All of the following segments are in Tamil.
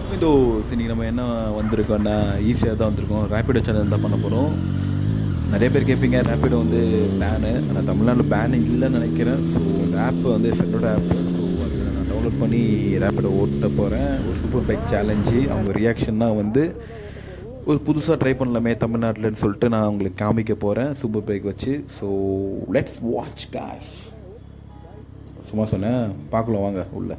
இதோ இன்னைக்கு நம்ம என்ன வந்திருக்கோம்னா ஈஸியாக தான் வந்திருக்கோம் ரேப்பிடோ சேனல் தான் பண்ண போகிறோம் நிறைய பேர் கேட்பீங்க ரேப்பிடோ வந்து பேனு ஆனால் தமிழ்நாட்டில் பேன் இல்லைன்னு நினைக்கிறேன் ஸோ அந்த ஆப் வந்து ஃப்ரெண்டோட ஆப்பு ஸோ அது நான் டவுன்லோட் பண்ணி ரேப்பிடோ ஓட்ட போகிறேன் ஒரு சூப்பர் பைக் சேலஞ்சு அவங்க ரியாக்ஷன்னா வந்து ஒரு புதுசாக ட்ரை பண்ணலாமே தமிழ்நாட்டில்னு சொல்லிட்டு நான் உங்களுக்கு காமிக்க போகிறேன் சூப்பர் பைக் வச்சு ஸோ லெட்ஸ் வாட்ச் காஸ் சும்மா சொன்னேன் பார்க்கலாம் வாங்க உள்ள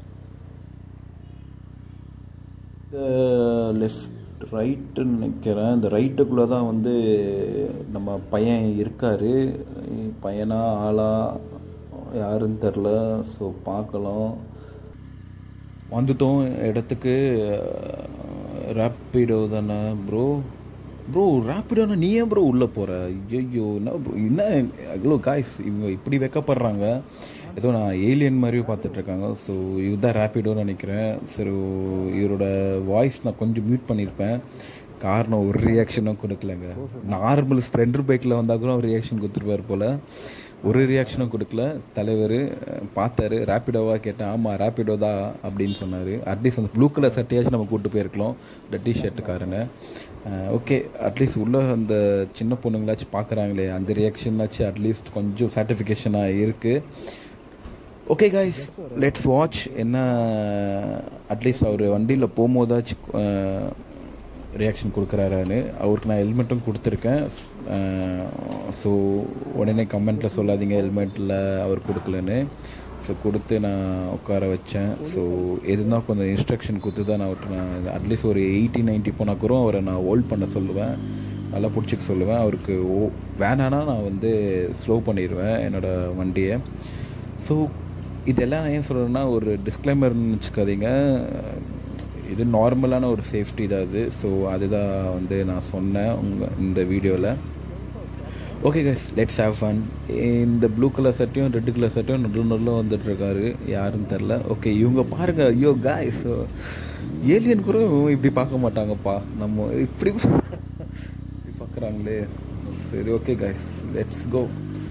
லெஃப்ட் ரைட்டுன்னு நினைக்கிறேன் இந்த ரைட்டுக்குள்ளே தான் வந்து நம்ம பையன் இருக்கார் பையனா ஆளா யாருன்னு தெரில ஸோ பார்க்கலாம் வந்துட்டோம் இடத்துக்கு ரேப்பிடோ தானே ப்ரோ ப்ரோ ரேப்பிடோனா நீ ஏன் ப்ரோ உள்ளே போகிற ஐயோ என்ன ப்ரோ என்ன அவ்வளோ காய்ஸ் இவங்க இப்படி வைக்கப்படுறாங்க ஏதோ நான் ஏலியன் மாதிரியும் பார்த்துட்ருக்காங்க ஸோ இதுதான் ரேப்பிடோன்னு நினைக்கிறேன் சரி இவரோட வாய்ஸ் நான் கொஞ்சம் மியூட் பண்ணியிருப்பேன் காரணம் ஒரு ரியாக்ஷனும் கொடுக்கலங்க நார்மல் ஸ்ப்ளெண்டர் பைக்கில் வந்தால் கூட ஒரு ரியாக்ஷன் கொடுத்துருப்பார் போல் ஒரு ரியாக்ஷனும் கொடுக்கல தலைவர் பார்த்தாரு ரேப்பிடோவாக கேட்டேன் ஆமாம் ரேப்பிடோ தான் அப்படின்னு சொன்னார் அட்லீஸ்ட் அந்த ப்ளூ கலர் சட்டையாச்சும் நம்ம கூப்பிட்டு போயிருக்கலாம் இந்த டிஷர்ட்டுக்காரனை ஓகே அட்லீஸ்ட் உள்ள அந்த சின்ன பொண்ணுங்களாச்சும் பார்க்குறாங்களே அந்த ரியாக்ஷன்னாச்சும் அட்லீஸ்ட் கொஞ்சம் சாட்டிஃபிகேஷனாக இருக்குது ஓகே கைஸ் லெட்ஸ் வாட்ச் என்ன அட்லீஸ்ட் அவர் வண்டியில் போகும்போதாச்சும் ரியாக்ஷன் கொடுக்குறாரான்னு அவருக்கு நான் ஹெல்மெட்டும் கொடுத்துருக்கேன் ஸோ உடனே கமெண்ட்டில் சொல்லாதீங்க ஹெல்மெட்டில் அவர் கொடுக்கலன்னு ஸோ கொடுத்து நான் உட்கார வச்சேன் ஸோ எதுனா கொஞ்சம் இன்ஸ்ட்ரக்ஷன் கொடுத்து தான் நான் அவர்கிட்ட நான் அட்லீஸ்ட் ஒரு எயிட்டி நைன்ட்டி போனால் கூட அவரை நான் ஹோல்ட் பண்ண சொல்லுவேன் நல்லா பிடிச்சிக்க சொல்லுவேன் அவருக்கு ஓ வேணான்னா நான் வந்து ஸ்லோ பண்ணிடுவேன் என்னோடய வண்டியை ஸோ இதெல்லாம் நான் ஏன் சொல்கிறேன்னா ஒரு டிஸ்க்ளைமர்னு வச்சுக்காதீங்க இது நார்மலான ஒரு சேஃப்டி தான் அது ஸோ அதுதான் வந்து நான் சொன்னேன் உங்கள் இந்த வீடியோவில் okay guys let's have fun இந்த ப்ளூ கலர் சட்டையும் ரெட் கலர் சட்டையும் நடுவில் நடுவில் வந்துட்டுருக்காரு யாருன்னு தெரில ஓகே இவங்க பாருங்கள் ஐயோ காய்ஸ் ஏலியன் கூட இப்படி பார்க்க மாட்டாங்கப்பா நம்ம இப்படி இப்படி பார்க்குறாங்களே சரி ஓகே காய்ஸ் லெட்ஸ் கோ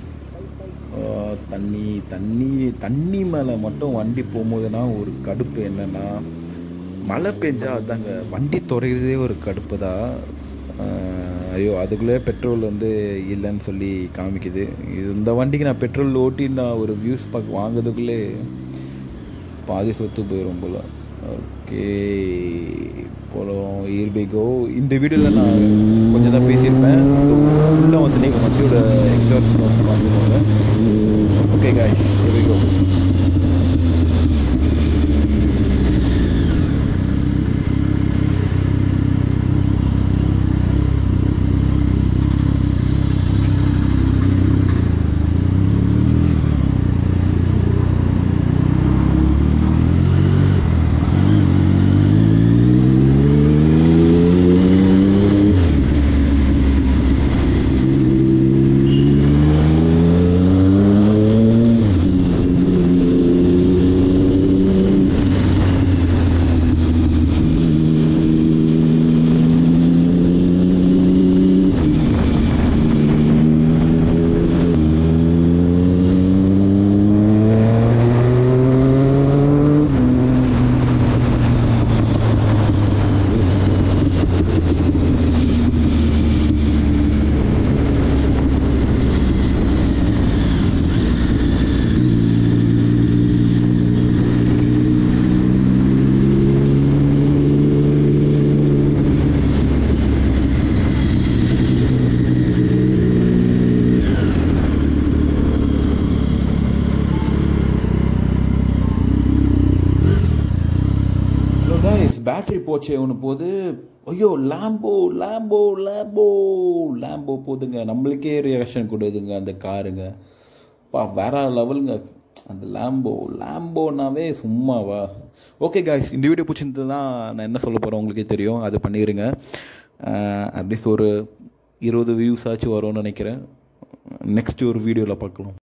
தண்ணி தண்ணி தண்ணி மேலே மட்டும் வண்டி போகும்போதுனா ஒரு கடுப்பு என்னென்னா மழை பெஞ்சா அதாங்க வண்டி துறையிறதே ஒரு கடுப்பு தான் ஐயோ அதுக்குள்ளே பெட்ரோல் வந்து இல்லைன்னு சொல்லி காமிக்குது இது இந்த வண்டிக்கு நான் பெட்ரோல் ஓட்டி நான் ஒரு வியூஸ் பார்க்க வாங்குறதுக்குள்ளே பாதி சொத்து போயிடும் போல் ஓகே போகிறோம் இயர்பிகோ இந்த வீடியோவில் நான் கொஞ்சம் தான் பேசியிருப்பேன் ஸோ ஃபுல்லாக வந்து நீங்கள் வண்டியோட எக்ஸாஸ்ட் வந்து பார்த்துக்கோங்க ஓகே காய்ஸ் இயர்பிகோ பேட்டரி போச்சு ஒன்று போது ஐயோ லேம்போ லேம்போ லேம்போ லேம்போ போதுங்க நம்மளுக்கே ரியாக்ஷன் கொடுதுங்க அந்த காருங்க பா வேற லெவலுங்க அந்த லேம்போ லேம்போனாவே சும்மாவா ஓகே காய்ஸ் இந்த வீடியோ பிடிச்சிருந்ததுன்னா நான் என்ன சொல்ல போகிறேன் உங்களுக்கே தெரியும் அது பண்ணிடுங்க அட்லீஸ்ட் ஒரு இருபது வியூஸ் ஆச்சு வரும்னு நினைக்கிறேன் நெக்ஸ்ட் ஒரு வீடியோவில் பார்க்கலாம்